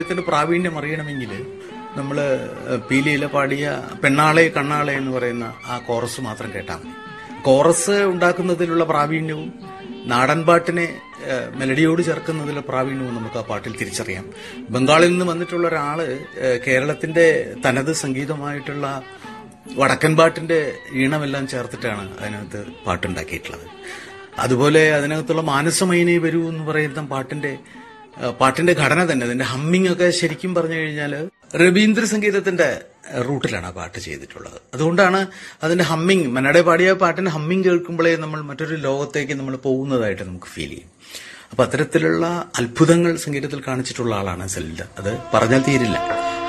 ഇതിന്റെ പ്രാവീണ്യം അറിയണമെങ്കിൽ നമ്മൾ പീലിയിലെ പാടിയ പെണ്ണാളെ കണ്ണാളെ എന്ന് പറയുന്ന ആ കോറസ് മാത്രം കേട്ടാൽ മതി കോറസ് ഉണ്ടാക്കുന്നതിലുള്ള പ്രാവീണ്യവും നാടൻ പാട്ടിനെ ഏഹ്, മെലഡിയോട് ചേർക്കുന്നതിലുള്ള പ്രാവീണ്യവും നമുക്ക് ആ പാട്ടിൽ തിരിച്ചറിയാം ബംഗാളിൽ നിന്ന് വന്നിട്ടുള്ള ഒരാള് ഏഹ്, കേരളത്തിന്റെ തനത് സംഗീതമായിട്ടുള്ള വടക്കൻ പാട്ടിന്റെ ഈണമെല്ലാം ചേർത്തിട്ടാണ് അതിനകത്ത് പാട്ടുണ്ടാക്കിയിട്ടുള്ളത് അതുപോലെ അതിനകത്തുള്ള മാനസമൈനെ വരൂ എന്ന് പറയുന്ന പാട്ടിന്റെ ആ, പാട്ടിന്റെ ഘടന തന്നെ അതിന്റെ ഹമ്മിങ് ഒക്കെ ശരിക്കും പറഞ്ഞു കഴിഞ്ഞാൽ രവീന്ദ്ര സംഗീതത്തിന്റെ റൂട്ടിലാണ് ആ പാട്ട് ചെയ്തിട്ടുള്ളത് അതുകൊണ്ടാണ് അതിന്റെ ഹമ്മിങ് മന്നടെ പാടിയ പാട്ടിന്റെ ഹമ്മിങ് കേൾക്കുമ്പോഴേ നമ്മൾ മറ്റൊരു ലോകത്തേക്ക് നമ്മൾ പോകുന്നതായിട്ട് നമുക്ക് ഫീൽ ചെയ്യും അപ്പൊ അത്തരത്തിലുള്ള അത്ഭുതങ്ങൾ സംഗീതത്തിൽ കാണിച്ചിട്ടുള്ള ആളാണ് സെൽഡ അത് പറഞ്ഞാൽ തീരില്ല